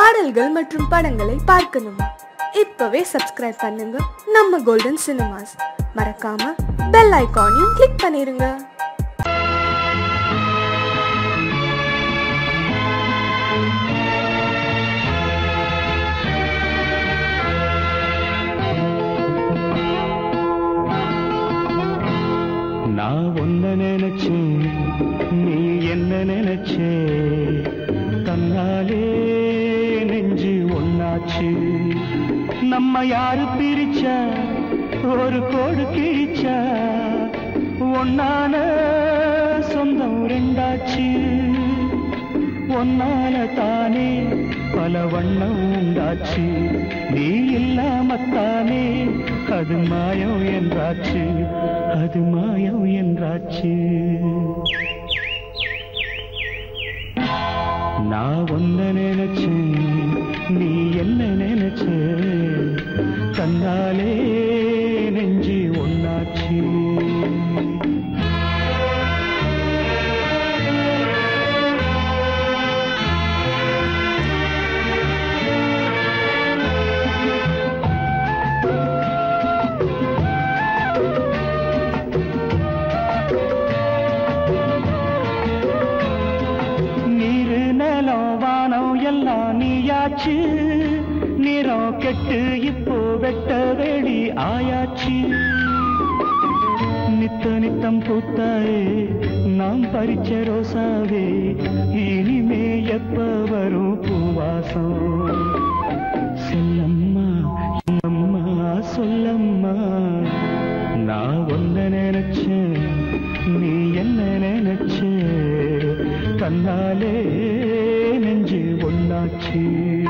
பாடல்கள் மற்றும் படங்களை பார்க்கணுமா இப்பவே சப்ஸ்கிரைப் பண்ணுங்க நம்ம கோல்டன் சினிமாஸ் மறக்காம பெல் ஐகானையும் கிளிக் பண்ணிருங்க நான் ஒன்ன நினைச்சேன் நீ என்ன நினைச்சே தன்னாலே நெஞ்சு ஒன்னாச்சு நம்ம யாரு பிரிச்சா ஒரு கோடு கிழிச்சா ஒன்னான சொந்தம் ரெண்டாச்சு ஒன்னால தானே பல வண்ணம் உண்டாச்சு நீ இல்லாமத்தானே அது மாயம் என்றாச்சு அது மாயம் என்றாச்சு நான் ஒன்ன நினைச்சேன் நீ என்ன நினைச்ச தன்னாலே நெஞ்சு ஒன்னாச்சு நீரு நிலம் வானம் எல்லாம் நீயாச்சு நிறம் கெட்டு இப்போ வெட்ட வெளி ஆயாச்சு நித்த நித்தம் பூத்தாயே நாம் பறிச்ச ரோசாவே இனிமே எப்ப வரும் பூவாசம் செல்லம்மா அம்மா சொல்லம்மா நான் ஒன்ன நினைச்சேன் நீ என்ன நினைச்ச தன்னாலே நெஞ்சு ஒன்னாச்சு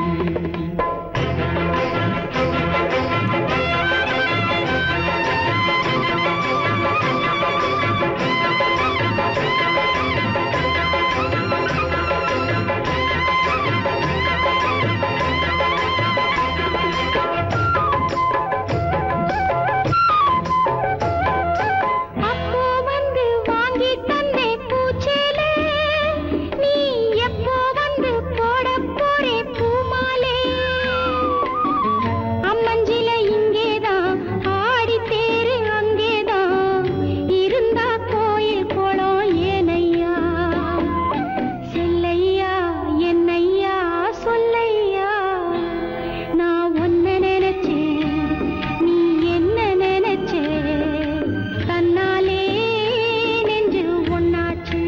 அப்போ வந்து வாங்கி தந்தே பூச்சேலே நீ எப்போ வந்து போட போறே பூமாலே அம்மஞ்சில இங்கேதான் ஆடி தேரு அங்கேதான் இருந்தா கோயில் குளம் ஏனையா செல்லையா என்னையா சொல்லையா நான் ஒன்ன நினைச்சேன் நீ என்ன நினைச்சே தன்னாலே நெஞ்சு ஒன்னாச்சு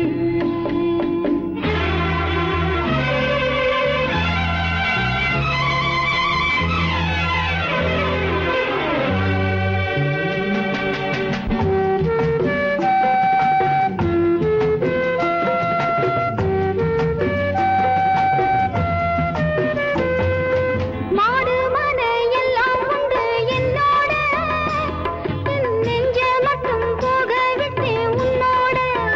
மாடு மன எல்லாம் உண்டு என்னோட என் நெஞ்ச மட்டும் போக விட்டு உன்னோட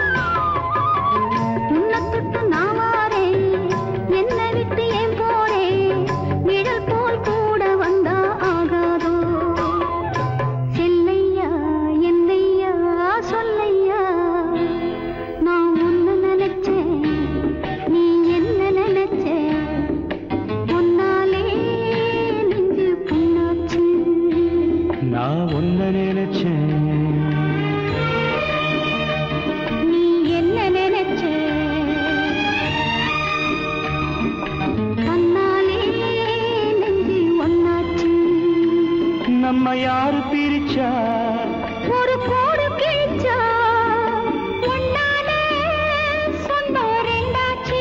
உன்னை தொட்டு நான் வாரேன் என்னை விட்டு ஏன் போறேன் நிழல் போல் கூட வந்தா ஆகாதோ செல்லையா என்னையா சொல்லையா நான் ஒன்னு நினைச்சேன் நீ என்ன நினைச்சே உன்னாலே நெஞ்சு புண்ணாச்சு நான் ஒன்ன நினைச்சேன் நீ என்ன நினைச்சே தன்னாலே நெஞ்சு ஒன்னாச்சு நம்ம யாரு பிரிச்சா ஒரு கோடு கிழிச்சா ஒன்னாலே சொந்தம் ரெண்டாச்சு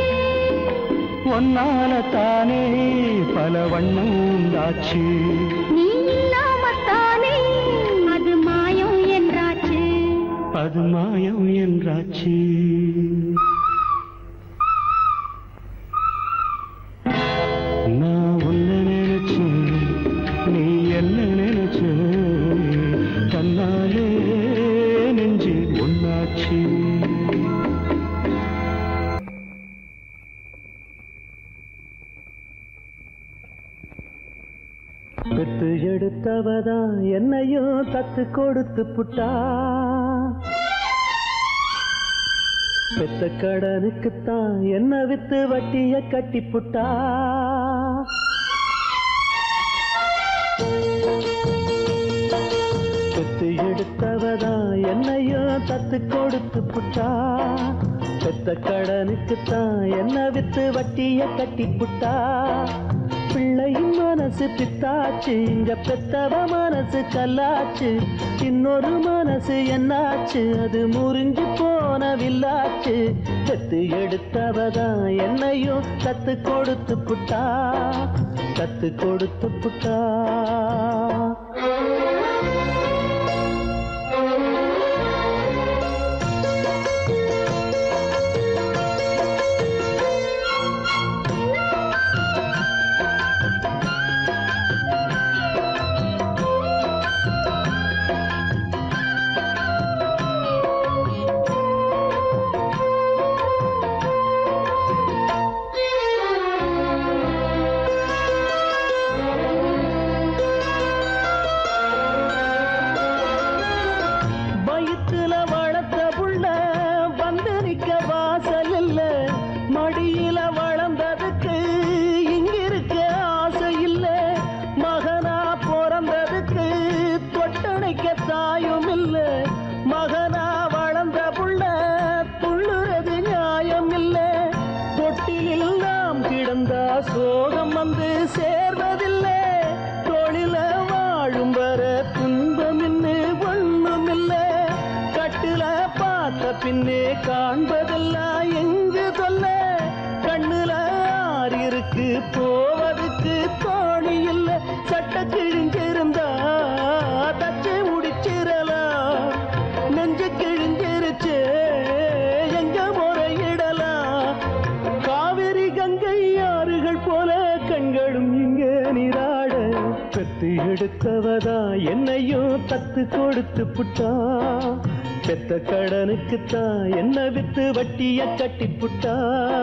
ஒன்னால தானே பல வண்ணம் உண்டாச்சு நீ இல்லாமத்தானே அது மாயம் என்றாச்சு அது மாயம் என்றாச்சு நான் ஒன்ன நினைச்சேன் நீ என்ன நினைச்ச தன்னாலே நெஞ்சு ஒன்னாச்சு பெத்து எடுத்தவதா என்னையும் தத்து கொடுத்து புட்டா பெத்த கடனுக்குத்தான் என்ன வித்து வட்டிய கட்டி புட்டா தத்து கொடுத்து புட்டா பெத்த கடனுக்குத்தான் என்ன வித்து வட்டிய கட்டி புட்டா பிள்ளையின் மனசு பித்தாச்சு இங்க பெத்தவ மனசு கல்லாச்சு இன்னொரு மனசு என்னாச்சு அது முறிஞ்சு போன வில்லாச்சு பெத்து எடுத்தவதான் என்னையும் தத்து கொடுத்து புட்டா தத்து கொடுத்து புட்டா வயிற்றுல வளர்த்த புள்ள வந்து நிக்க வாசல் இல்ல மடியில வளர்ந்ததுக்கு இங்கிருக்க ஆசை இல்ல மகனா பிறந்ததுக்கு தொட்டணைக்க தாயும் இல்ல மகனா வளர்ந்த புள்ள துள்ளுறது நியாயம் இல்ல தொட்டிலில் நாம் கிடந்தா சோகம் வந்து சேர்வதில்லை தொழில வாழும் வர துன்பம் இன்னு ஒண்ணும் இல்ல கட்டுல பார்த்த பின்னே காண்பதெல்லாம் எங்கு சொல்ல கண்ணுல ஆறு இருக்கு போவதுக்கு தோணி இல்ல சட்ட கிழிஞ்சிருந்தா தச்சு முடிச்சிடலாம் நெஞ்சு கிழிஞ்சிருச்சு எங்க முறையிடலாம் காவிரி கங்கை ஆறுகள் போல கண்களும் இங்க நீராட பெத்து எடுத்தவதா என்னையும் தத்து கொடுத்து புட்டா பெத்த கடனுக்குத்தான் என்ன வித்து வட்டிய கட்டி புட்டா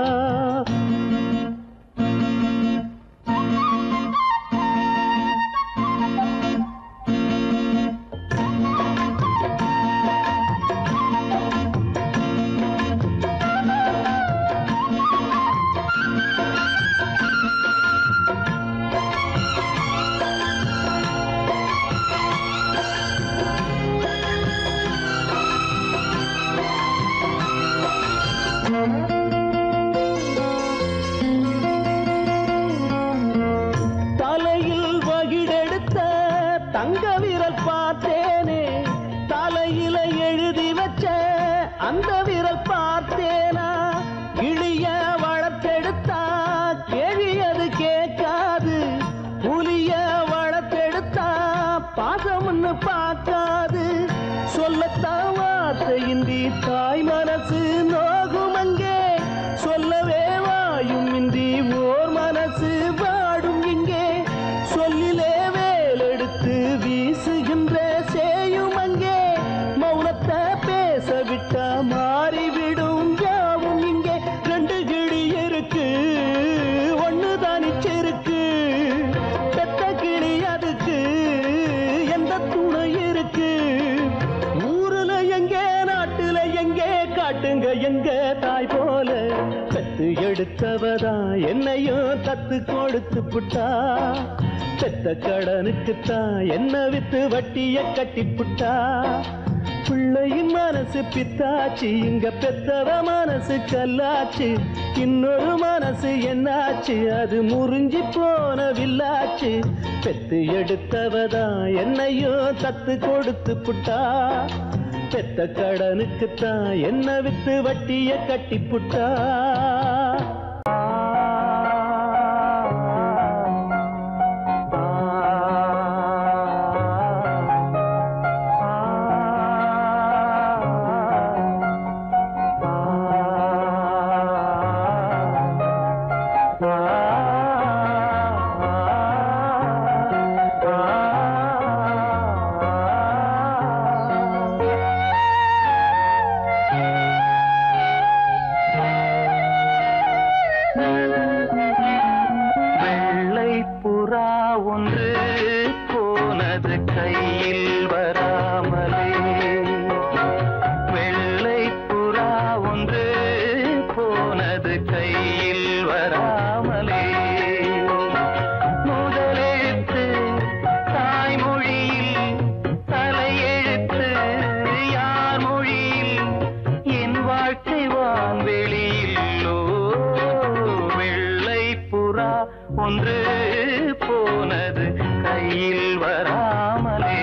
தலையில் வகிடெடுத்த தங்க விரல் பார்த்தேனே தலையில எழுதி வச்ச அந்த விரல் பார்த்தேனா இழிய வளர்த்தெடுத்தா கேள்வி அது கேட்காது புலிய வளர்த்தெடுத்தா பாசம்னு பார்க்காது சொல்லத்தான் வார்த்தையின்றி தாய் மனசு நோகும் அங்கே சொல்லவே வாயும் இன்றி ஓர் மனசு வாடும் இங்கே சொல்லிலே வேலெடுத்து வீசுகின்ற சேயும் அங்கே மௌனத்தை பேச விட்டா மாறிவிடும் யாவும் இங்கே ரெண்டு கிளி இருக்கு ஒண்ணு தானிச்சிருக்கு பெத்த கிளி அதுக்கு எந்த துணை இருக்கு ஊருல எங்கே நாட்டுல எங்கே காட்டுங்க எங்க தாய் போல பெத்து எடுத்தவதா என்னையும் தத்து கொடுத்து புட்டா பெத்த கடனுக்குத்தான் என்ன வித்து வட்டிய கட்டி புட்டா பிள்ளையின் மனசு பித்தாச்சு இங்க பெத்தவ மனசு கல்லாச்சு இன்னொரு மனசு என்னாச்சு அது முறிஞ்சி போன வில்லாச்சு பெத்து எடுத்தவதா என்னையும் தத்து கொடுத்து புட்டா பெத்த கடனுக்குத்தான் என்ன வித்து வட்டிய கட்டி புட்டா வெள்ளை புறா ஒன்று போனது கையில் வராமலே வெள்ளை புறா ஒன்று போனது கையில் வராமலே முதலெழுத்து தாய்மொழியில் தலையெழுத்து யார் மொழியில் புறா ஒன்று போனது கையில் வராமலே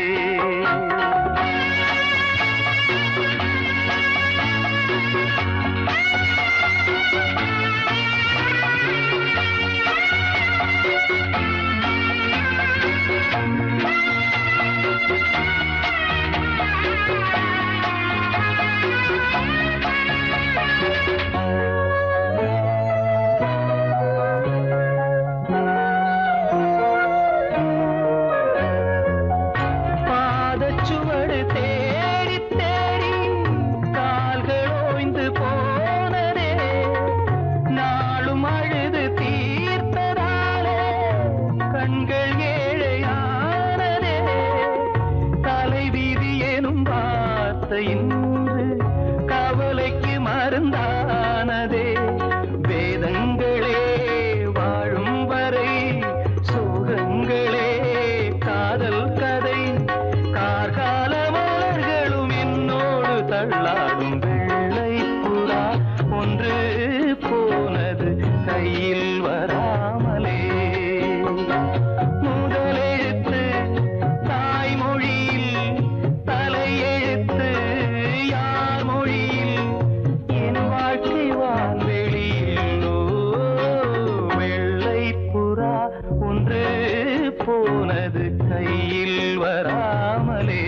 பாதச்சுவடு தேடி தேடி கால்கள் ஓய்ந்து போனதே நாளும் அழுது தீர்த்ததாலே கண்கள் ஏழையானதே தலைவீதி எனும் வார்த்தை இன்று கவலைக்கு மருந்தானதே வேதங்களே வாழும் வரை சோகங்களே காதல் கதை கார்கால மலர்களும் என்னோடு தள்ளாடும் வெள்ளை புறா ஒன்று போனது கையில் வராமலே முதலெழுத்து தாய்மொழியில் தலையெழுத்து யார் மொழியில் என் வாழ்க்கை வான்வெளியில் ஓ, வெள்ளை புறா ஒன்று போனது கையில் வராமலே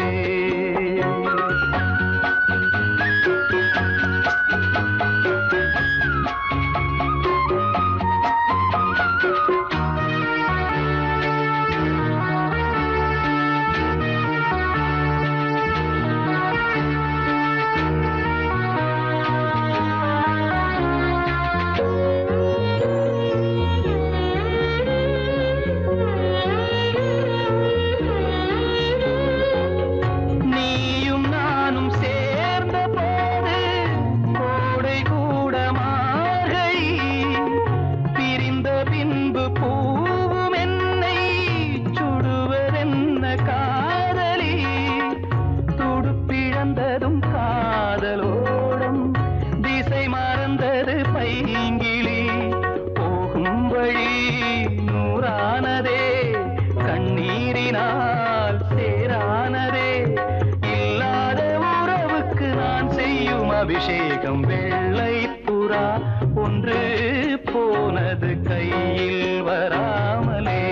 நீயும் நானும் சேர்ந்த போது கோடை கூட மார்கழி பிரிந்த பின்பு பூவும் என்னை சுடுவதென்ன காதலி துடுப்பிழந்ததும் காதலோடம் திசை மறந்தது பைங்கிளி போகும் வழி நூறானதே கண்ணீரினால் சேரானதே இல்லாத உறவுக்கு நான் செய்யும் அபிஷேகம் வெள்ளை புறா ஒன்று போனது கையில் வராமலே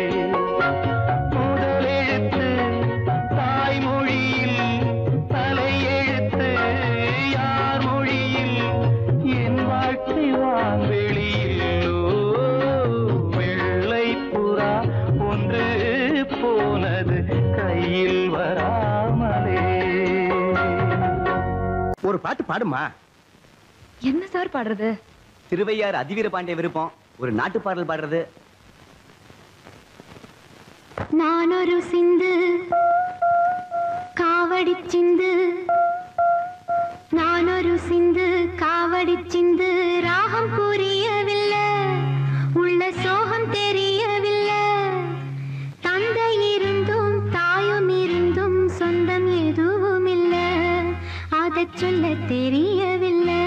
முதலெழுத்து தாய்மொழியில் தலையெழுத்து யார் மொழியில் என் வாழ்க்கை வான்வெளியில் ஓ, வெள்ளை புறா ஒன்று போனது கையில் வராமலே ஒரு பாட்டு பாடுமா என்ன சார் பாடுறது திருவையார் அதிவீர பாண்டிய விருப்பம் ஒரு நாட்டு பாடல் பாடுறது நானொரு சிந்து காவடி சிந்து நானொரு சிந்து காவடி சிந்து ராகம் புரியவில்லை உள்ள சோகம் தெரியவில்லை தந்தை இருந்தும் தாயும் இருந்தும் சொந்தம் எதுவும் இல்லை அதைச் சொல்ல தெரியவில்லை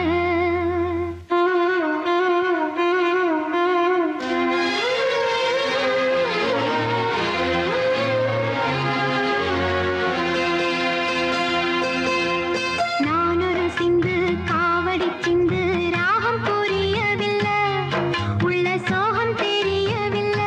நானொரு சிந்து காவடி சிந்து ராகம் புரியவில்லை உள்ள சோகம் தெரியவில்லை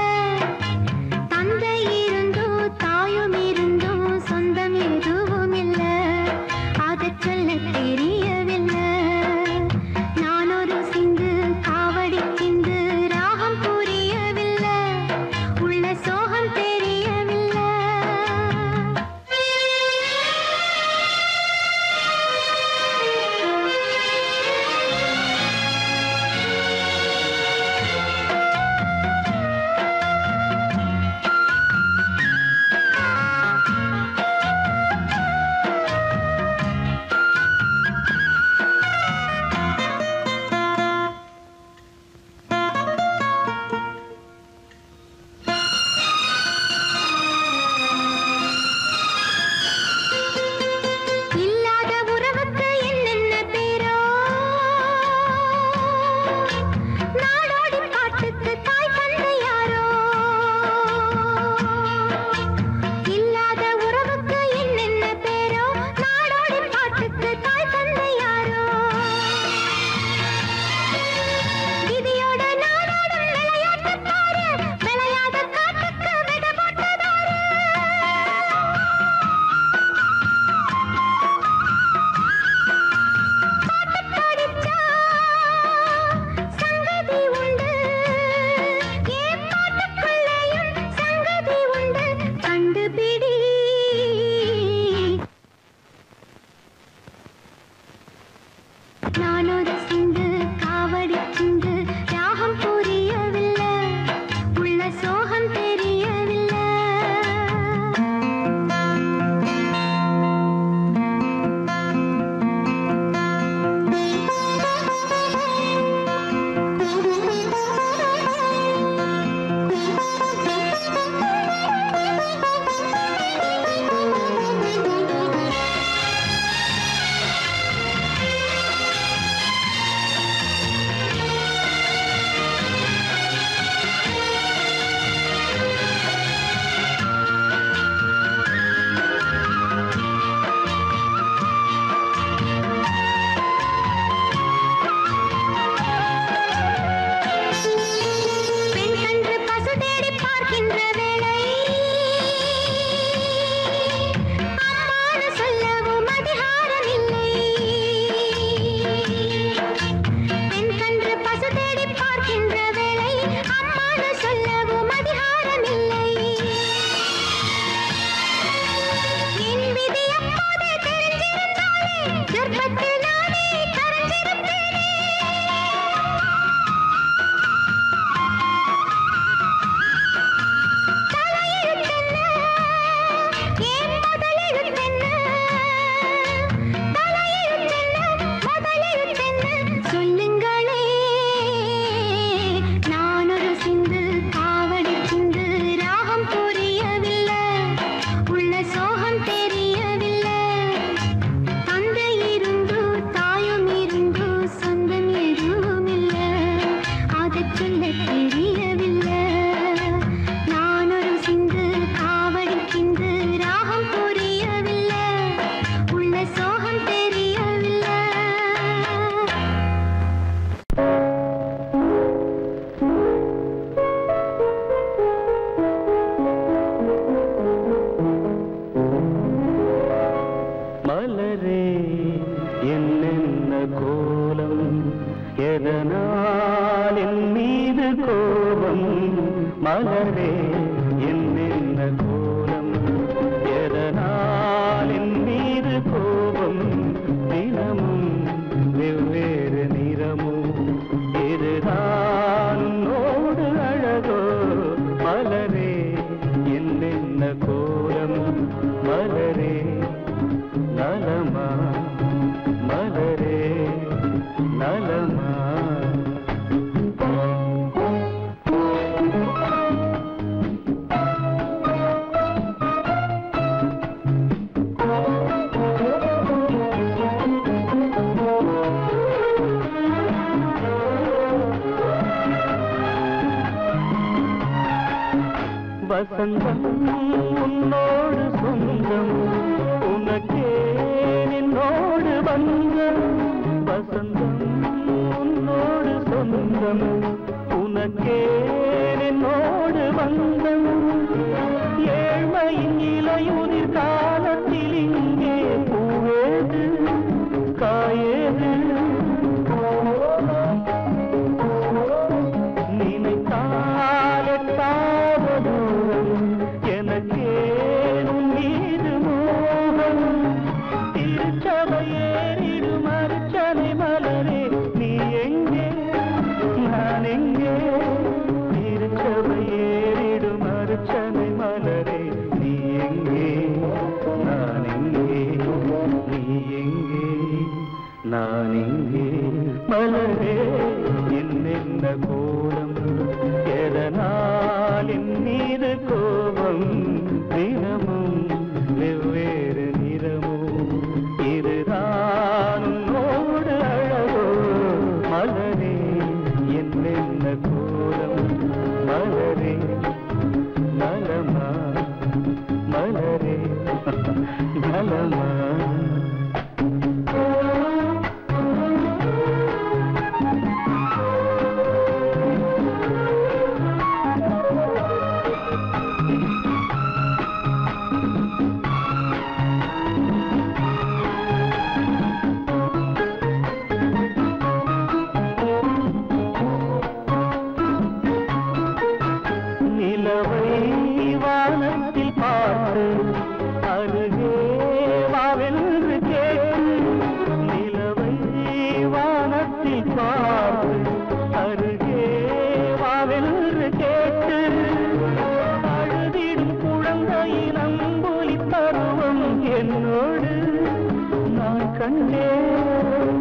கோபம் மலரே என்னென்ன கோலம் எதனால் என் மீது கோபம் தினமும் வெவ்வேறு நிறமும் இதுதான் உன்னோடு அழகோ மலரே என்னென்ன கோலம் மலரே நலமா மலரே நலமா வசந்தம் உன்னோடு சொந்தம் உனக்கே நின்னோடு பந்தம் வசந்தம் உன்னோடு சொந்தம் உனக்கே நின்னோடு பந்தம் ஏழ்மையின் இலையுதிர் காலத்தில் இங்கே பூவேது காயேது நினைத்தால் எட்டாத தூரம் எனக்கேனும் மீது மோகம் திருச்சபையேறிடும் அர்ச்சனை மலரே நீ எங்கே நான் எங்கே திருச்சபையேறிடும் அர்ச்சனை மலரே நீ எங்கே நான் எங்கே நீ எங்கே நான் எங்கே மலரே என்னென்ன கோலம் எதனால் என் மீது கோபம் தினமும் வெவ்வேறு நிறமும் இதுதான் உன்னோடு அழகோ மலரே என்னென்ன கோலம் மலரே நலமா மலரே நலமா நிலவை வானத்தில் பார்த்து அருகே வாவென்று கேட்டு நிலவை வானத்தில் பார்த்து அருகே வாவென்று கேட்டு அழுதிடும் குழந்தையின் அம்புலி பருவம் என்னோடு நான் கண்டேன்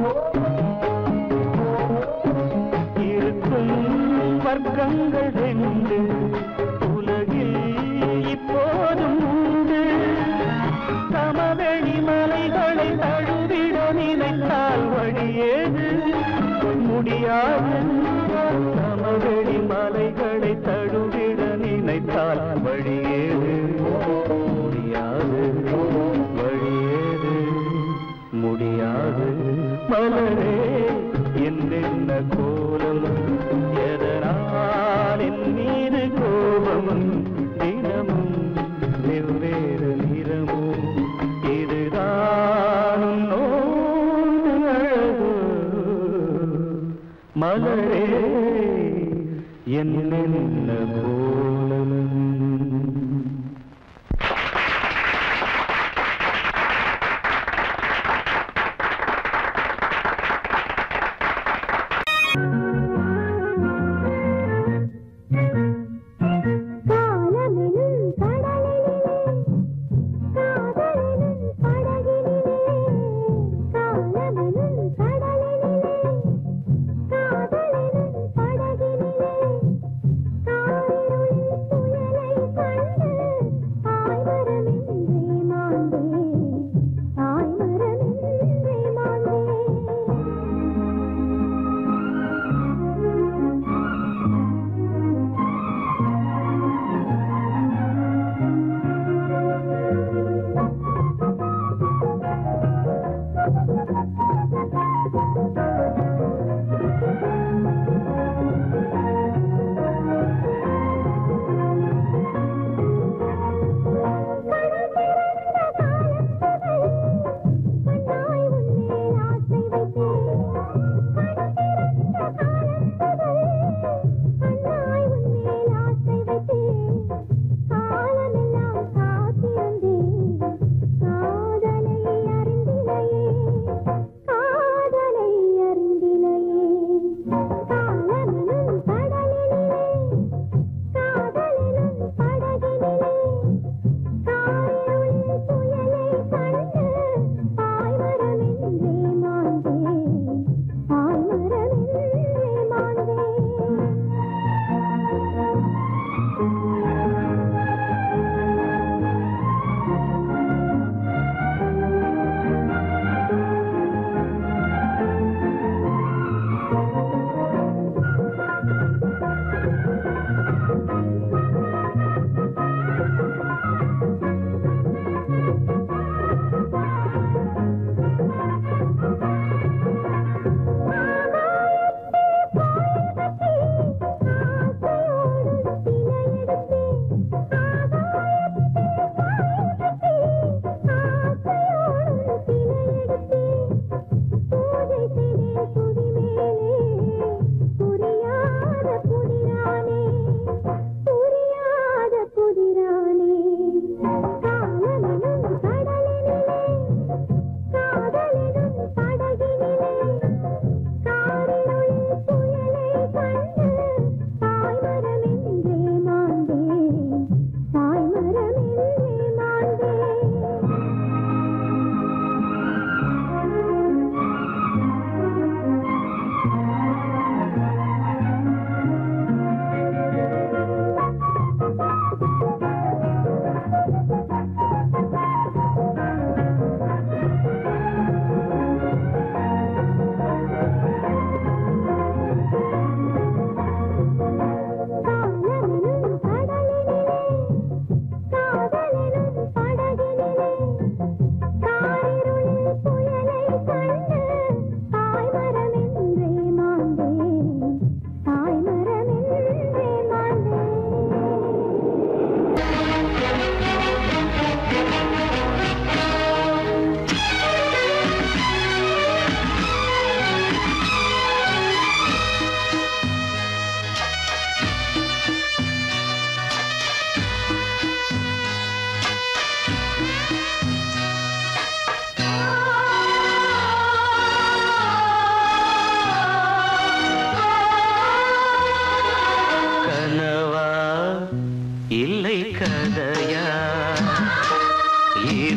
இருக்கும் வர்க்கங்கள் ரெண்டு உலகில் இப்போதும் உண்டு சமவெளி மலைகளை தழுவிட நினைத்தால் வழியேது முடியாது சமவெளி மலைகளை தழுவிட நினைத்தால் வழியேது முடியாது வழியேது முடியாது மலரே என்னென்ன கோலம் எதனால் என் மீது கோபம் தினமும் வெவ்வேறு நிறமும் இதுதான் உன்னோடு அழகு மலரே என்னென்ன கோலம் காலமெனும் கடலிலே காதலெனும் படகினிலே காலமெனும் கடலிலே காதலெனும் படகினிலே காரிருளின் புயலை கண்டு தாய்மரமின்றி மாண்டே தாய்மரமின்றி மாண்டே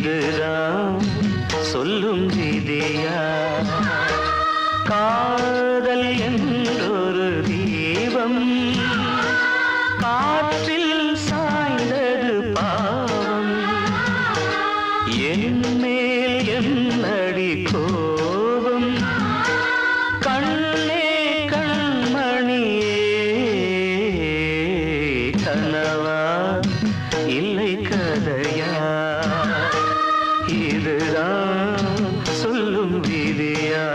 இதுதான் சொல்லும் விதியா காதல் என்றொரு தீபம் காற்றில் சாய்ந்தது பாவம் என் மேல் என்னடி கோபம் கண்ணே கண்மணியே கனவா இல்லை கதையா இதுதான் சொல்லும் விதியா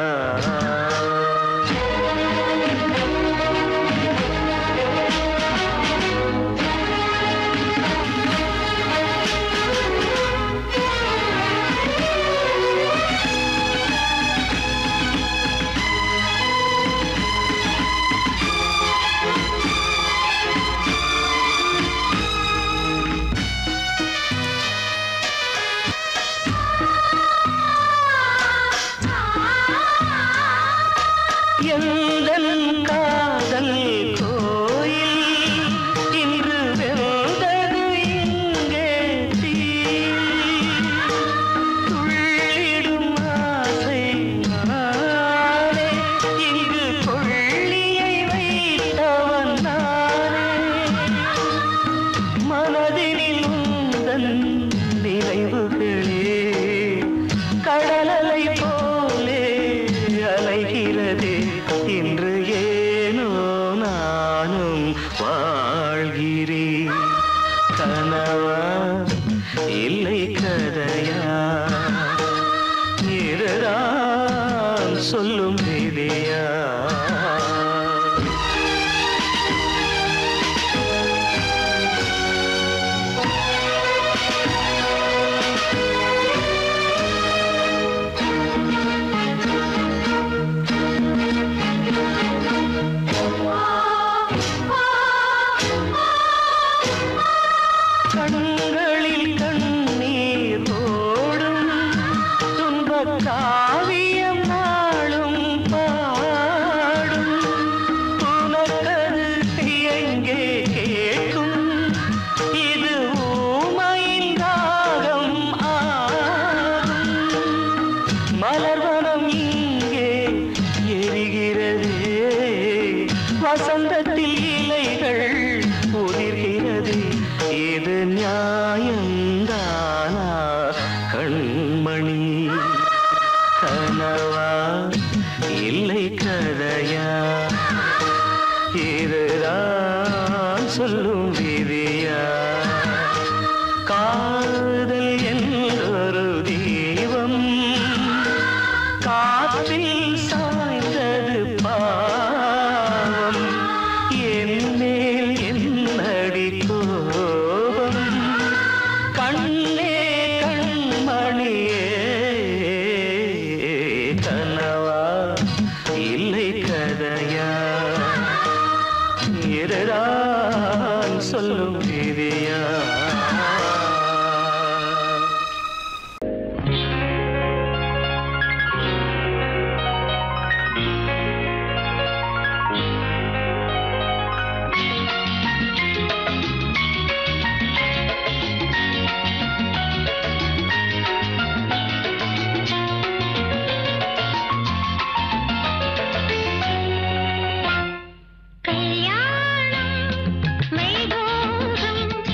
எந்தன் காதல் கோயில் இன்று வெந்தது இங்கே தீ துள்ளிடும் ஆசை நானே இங்கு கொள்ளியை வைத்தவன் நானே மனதினில் உந்தன் நினைவுகளே கடலலை போலே அலைகிறதே இன்று ஏனோ நானும் வாழ்கிறேன் கனவா இல்லை கதையா இதுதான் சொல்லும் விதியா கண்களில் கண்ணீர் ஓடும் துன்பக் காவியம் நாளும் பாடும் உனக்கது எங்கே கேட்கும் இது ஊமையின் ராகம் ஆகும் மலர்வனம் இங்கே எரிகிறதே வசந்தத்தில் இலைகள் உதிர்கிறது இது நியாயந்தானா கண்மணி கனவா இல்லை கதையா இதுதான் சொல்லும் விதியா காதல் என்றொரு தீபம் காற்றில் சாய்ந்தது பாவம் என் மேல் என்னடி கோபம் கண்ணே கண்மணியே கனவா இல்லை கதையா இதுதான் சொல்லும் விதியா கல்யாணம் வைபோகம்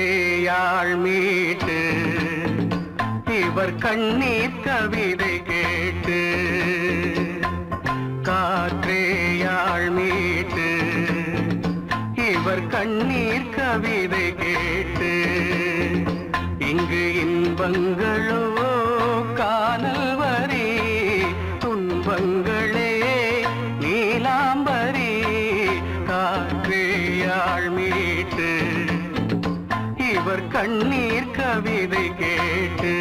காற்றேயாள் மீட்டு இவர் கண்ணீர் கவிதை கேட்டு காற்றேயாள் மீட்டு இவர் கண்ணீர் கவிதை கேட்டு இங்கு இன்பங்களோ காணல் வரி துன்பங்களே நீலாம்பரி காற்றேயாள் மீட்டு இவர் கண்ணீர் கவிதை கேட்டு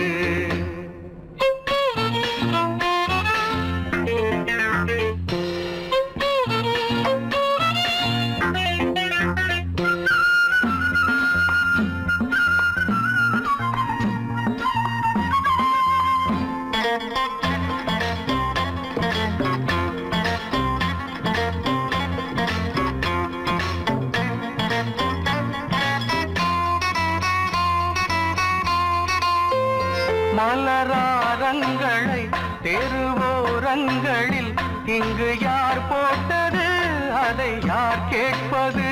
மலராரங்களை தெருவோரங்களில் இங்கு யார் போட்டது அதை யார் கேட்பது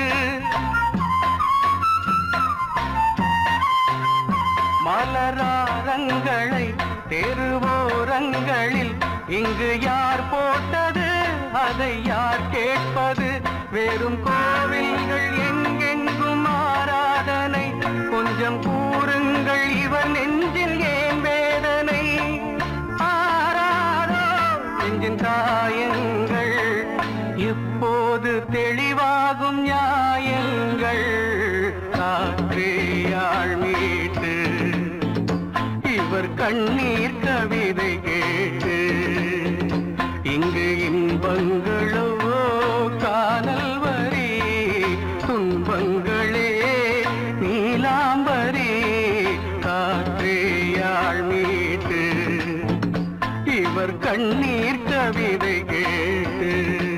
மலராரங்களை தெருவோரங்களில் இங்கு யார் போட்டது அதை யார் கேட்பது வெறும் கோவில்கள் எங்கெங்கும் ஆராதனை கொஞ்சம் கூறுங்கள் இவர் நெஞ்சில் ஏன் வேதனை ஆராரோ நெஞ்சின் காயங்கள் இப்போது தெளிவாகும் நியாயங்கள் காற்றேயாள் மீட்டு இவர் கண்ணீர் கவிதை கேட்டு இங்கு இன்பங்களோ காணல் வரி துன்பங்களே நீலாம்பரி காற்றேயாள் மீட்டு இவர் கண்ணீர் கவிதை கேட்டு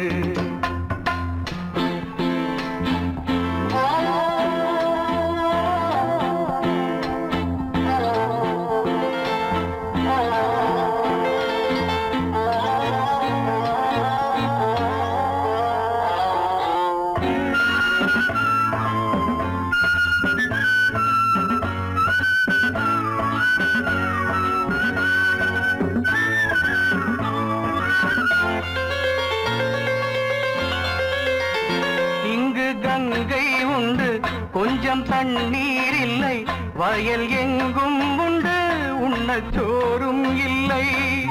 இங்கு கங்கை உண்டு கொஞ்சம் தண்ணீர் இல்லை வயல் எங்கும் உண்டு உண்ணச் சோறும் இல்லை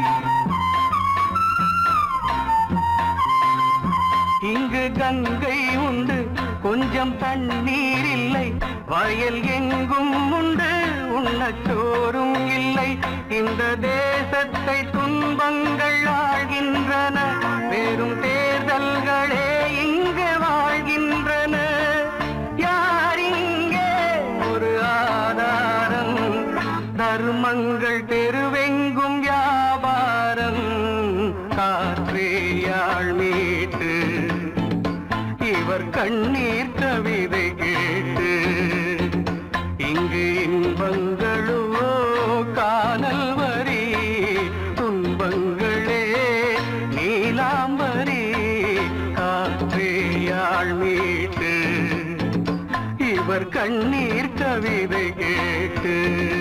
இங்கு கங்கை உண்டு கொஞ்சம் தண்ணீர் இல்லை வயல் எங்கும் உண்டு உண்ணச் சோறும் இல்லை இந்த தேசத்தை துன்பங்கள் ஆழ்கின்றன வெறும் தேர்தல்களே இங்கு வாழ்கின்றன யார் இங்கே ஒரு ஆதாரம் தர்மங்கள் தெருவெங்கும் வியாபாரம் காற்றேயாள் மீட்டு இவர் கண்ணீர் கவிதை கேட்டு இங்கு இன்பங்களோ காணல் வரி துன்பங்களே நீலாம்பரி காற்றேயாள் மீட்டு இவர் கண்ணீர் கவிதை கேட்டு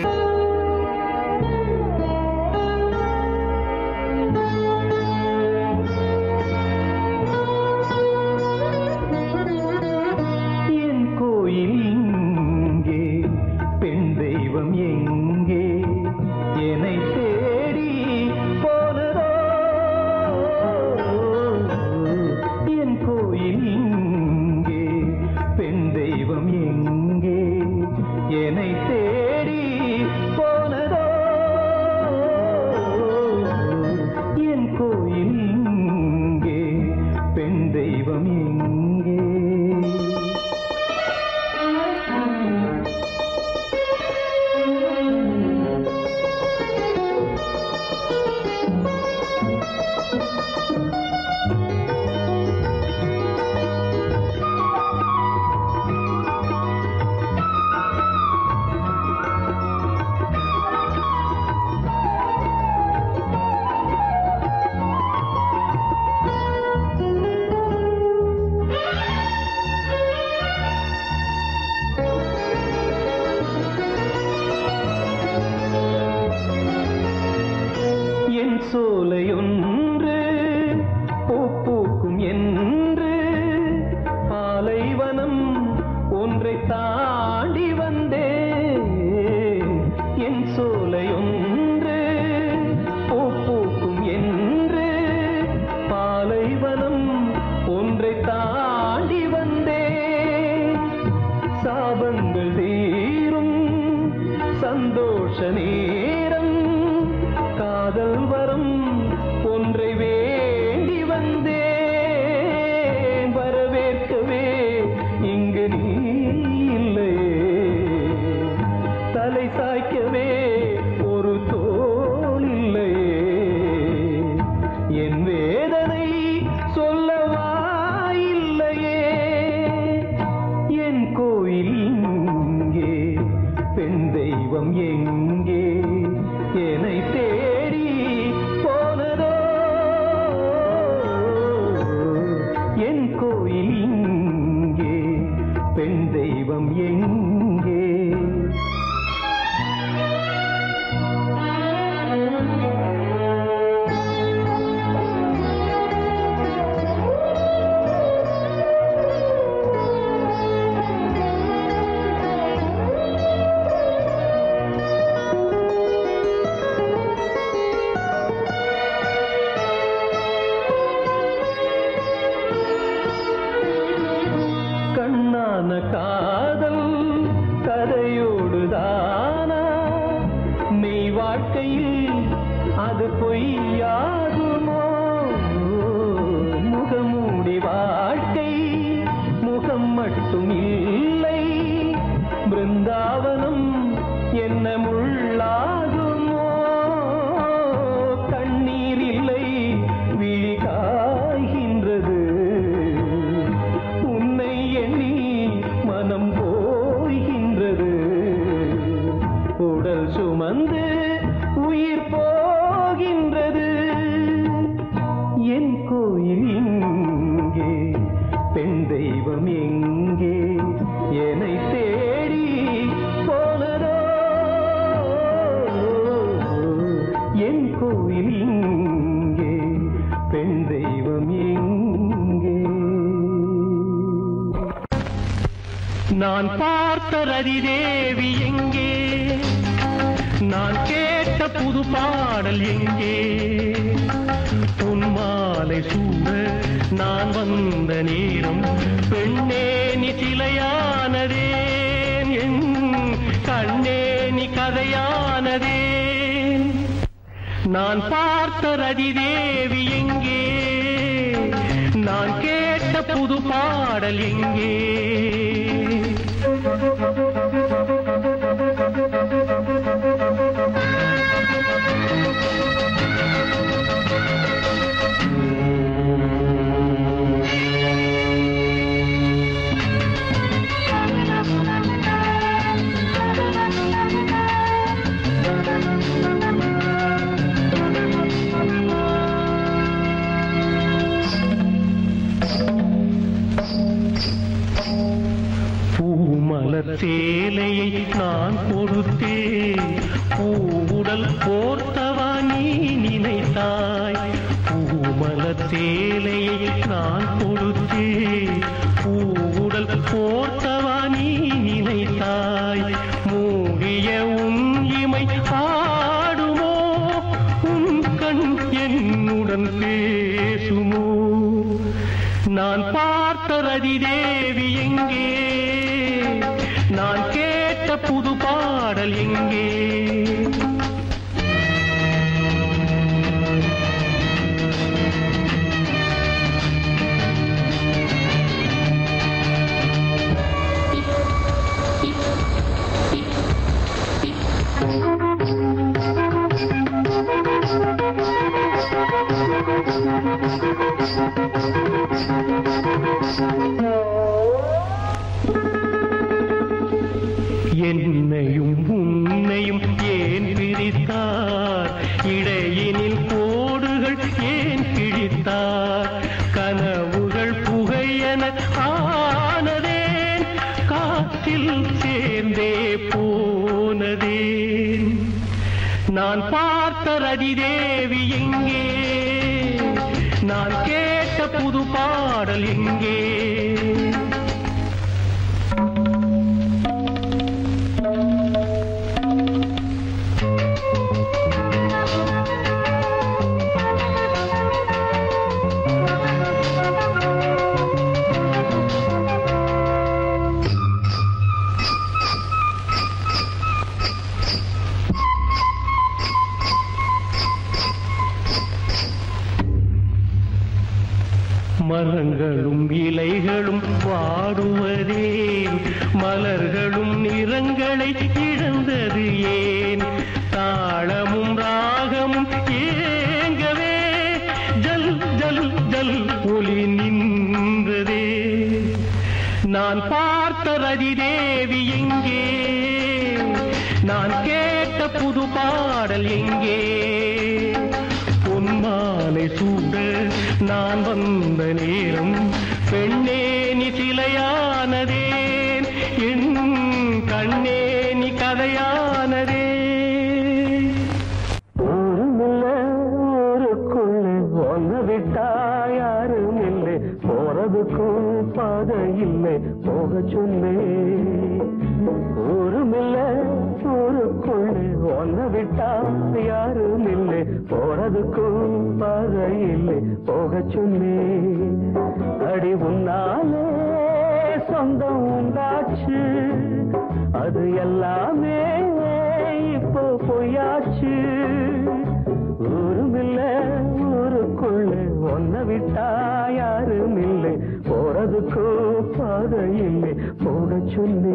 என் கோயில் இங்கே பெண் தெய்வம் எங்கே என்னை தேடி போனதோ என் கோயில் இங்கே பெண் தெய்வம் எங்கே என்னை தேடி போ சோலையொன்று பூ பூக்கும் என்று பாலைவனம் ஒன்றை தாண்டி வந்தேன் என் சோலையொன்று பூ பூக்கும் என்று பாலைவனம் ஒன்றை தாண்டி வந்தேன் சாபங்கள் தீரும் சந்தோஷ நேரம் காதல் வரம் ஒன்றை வேண்டி வந்தேன் வரவேற்கவே இங்கு நீ இல்லையே தலை சாய்க்கவே ஒரு தோள் இல்லையே என் வேதனை சொல்லவா இல்லையே என் கோயில் இங்கே பெண் தெய்வம் எங்கே என்னை தேடி போனதோ என் கோயில் இங்கே பெண் தெய்வம் எங்கே கண்ணான காதல் கதையோடுதானா மெய் வாழ்க்கையில் அது பொய்யாகுமோ முகமூடி வாழ்க்கை முகம் மட்டும் இல்லை பிருந்தாவனம் என்ன முள்ளாகுமோ கண்ணீர் இல்லை விழி காய்கின்றது உன்னை எண்ணி மனம் போய்கின்றது உடல் சுமந்து உயிர் போகின்றது என் கோயில் இங்கே பெண் தெய்வம் எங்கே என்னை தேடி போனதோ என் கோயில் இங்கே பெண் தெய்வம் எங்கே நான் பார்த்த ரதிதேவி எங்கே நான் கேட்ட புது பாடல் எங்கே பொன்மாலை சூட நான் வந்த நேரம் பெண்ணே நீ சிலையானதே என் கண்ணே நீ கதையானதே நான் பார்த்த ரதிதேவி எங்கே நான் கேட்ட புது பாடல் எங்கே பூமலர் சேலையை நான் கொடுத்தேன் பூவுடல் போர்த்தவா நீ நினைத்தாய் பூமலர் சேலையை நான் கொடுத்தேன் பூவுடல் போர்த்தவா நீ நினைத்தாய் மூடிய உன் இமை பாடுமோ உன் கண் என்னுடன் பேசுமோ நான் பார்த்த ரதிதேவி எங்கே நான் கேட்ட புது பாடல் எங்கே என்னையும் உன்னையும் ஏன் பிரித்தார் இடையினில் கோடுகள் ஏன் கிழித்தார் கனவுகள் புகையன ஆனதேன் காற்றில் சேர்ந்தே போனதேன் நான் பார்த்த ரதி தேவி எங்கே நான் கேட்ட புது பாடல் எங்கே மரங்களும் இலைகளும் வாடுவதே மலர்களும் நிறங்களை இழந்தது ஏன் தாளமும் ராகமும் ஏங்கவே ஜல் ஜல் ஜல் ஒளி நின்றதே நான் பார்த்த ரதி தேவி எங்கே நான் கேட்ட புது பாடல் எங்கே பொன்மாலை சூட நான் வந்த நேரம் பெண்ணே நீ சிலையானதேன் என் கண்ணே நீ கதையானதே ஊருக்குள்ளே ஒன்ன விட்டா யாரும் இல்லை போறதுக்கும் பாதை இல்லை போக சொன்னே ஊருமில்ல ஊருக்குள்ளே ஒன்ன விட்டா யாரும் இல்லை போறதுக்கும் பாதை இல்லை போக சொன்னே அடி உன்னாலே சொந்தம் உண்டாச்சு அது எல்லாமே இப்போ பொய்யாச்சு ஊருமில்ல ஊருக்குள்ள ஒன்ன விட்டா யாரும் இல்லை போறதுக்கோ பாதை இல்லை போக சொல்லி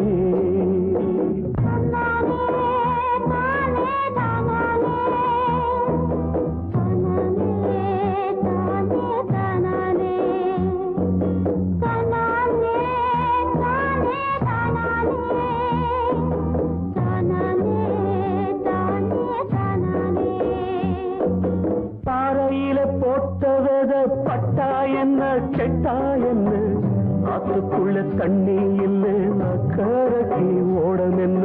பாறையில போட்டவத பட்டா என்ன கெட்டா என்ன ஆத்துக்குள்ள தண்ணி இல்லை அக்கறைக்கு ஓடம் என்ன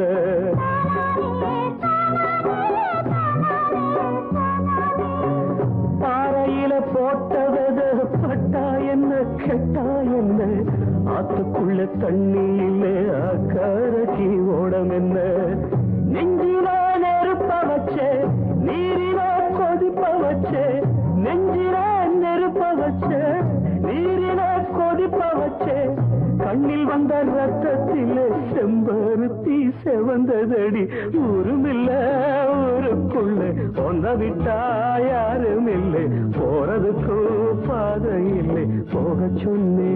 பாறையில போட்டவத பட்டா என்ன கெட்டா என்ன ஆத்துக்குள்ள தண்ணி இல்லை அக்கறைக்கு ஓடம் என்ன நெஞ்சில நெருப்ப வச்சே நீரில கொதிப்ப வச்சே நெஞ்சில நெருப்ப வச்சே நீரில கொதிப்ப வச்சே கண்ணில் வந்த ரத்தத்திலே செம்பருத்தி செவந்ததடி ஊருமில்ல ஊருக்குள்ள ஒன்ன விட்டா யாரும் இல்லை போறதுக்கு பாதை இல்லை போக சொன்னே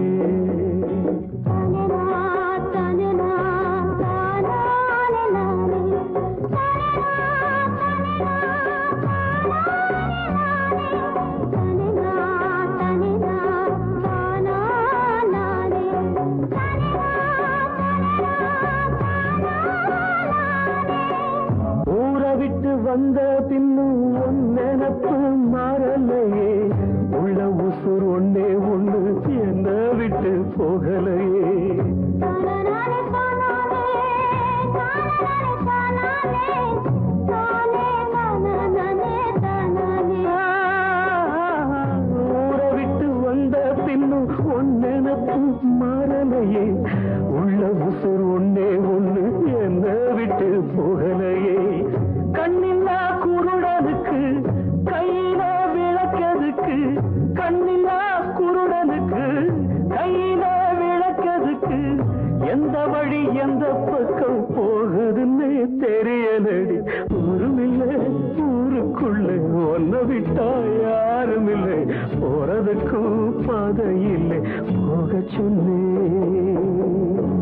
ஊரை விட்டு வந்த பின்னும் உன் நினப்பு மாறலையே உள்ள உசுர் ஒன்னே ஒண்ணு என்ன விட்டு போகலையே ஊரை விட்டு வந்த பின்னும் உன் நினப்பு மாறலையே உள்ள உசுர் ஒன்னே ஒண்ணு என்ன விட்டு போகலையே கண்ணில்லா குருடனுக்கு கையில விளக்கதுக்கு கண்ணில்லா குருடனுக்கு கையில விளக்கதுக்கு எந்த வழி எந்த பக்கம் போகுதுன்னு தெரியலடி ஊருமில்லை ஊருக்குள்ள ஒன்ன விட்டா யாரும் இல்லை போறதுக்கும் பாதை இல்லை போக சொன்னேன்